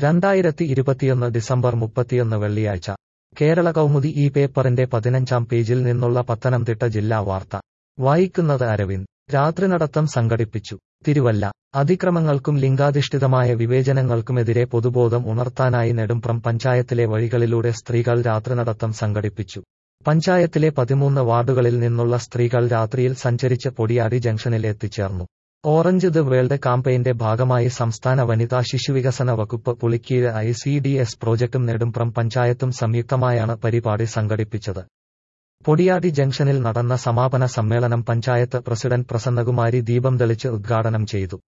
രണ്ടായിരത്തി ഇരുപത്തിയൊന്ന് ഡിസംബർ മുപ്പത്തിയൊന്ന് വെള്ളിയാഴ്ച കേരള കൗമുദി ഈ പേപ്പറിന്റെ പതിനഞ്ചാം പേജിൽ നിന്നുള്ള പത്തനംതിട്ട ജില്ലാ വാർത്ത വായിക്കുന്നത് അരവിന്ദ് രാത്രി നടത്തം സംഘടിപ്പിച്ചു തിരുവല്ല അതിക്രമങ്ങൾക്കും ലിംഗാധിഷ്ഠിതമായ വിവേചനങ്ങൾക്കുമെതിരെ പൊതുബോധം ഉണർത്താനായി നെടുംപ്രം പഞ്ചായത്തിലെ വഴികളിലൂടെ സ്ത്രീകൾ രാത്രിനടത്തം സംഘടിപ്പിച്ചു പഞ്ചായത്തിലെ പതിമൂന്ന് വാർഡുകളിൽ നിന്നുള്ള സ്ത്രീകൾ രാത്രിയിൽ സഞ്ചരിച്ച് പൊടിയാടി ജംഗ്ഷനിൽ എത്തിച്ചേർന്നു ഓറഞ്ച് ദ വേൾഡ് കാമ്പയിന്റെ ഭാഗമായി സംസ്ഥാന വനിതാ ശിശുവികസന വകുപ്പ് Pulikeezh I C D S പ്രോജക്ടും നെടുംപ്രം പഞ്ചായത്തും സംയുക്തമായാണ് പരിപാടി സംഘടിപ്പിച്ചത് പൊടിയാടി ജംഗ്ഷനിൽ നടന്ന സമാപന സമ്മേളനം പഞ്ചായത്ത് പ്രസിഡന്റ് പ്രസന്നകുമാരി ദീപം തെളിച്ച് ഉദ്ഘാടനം ചെയ്തു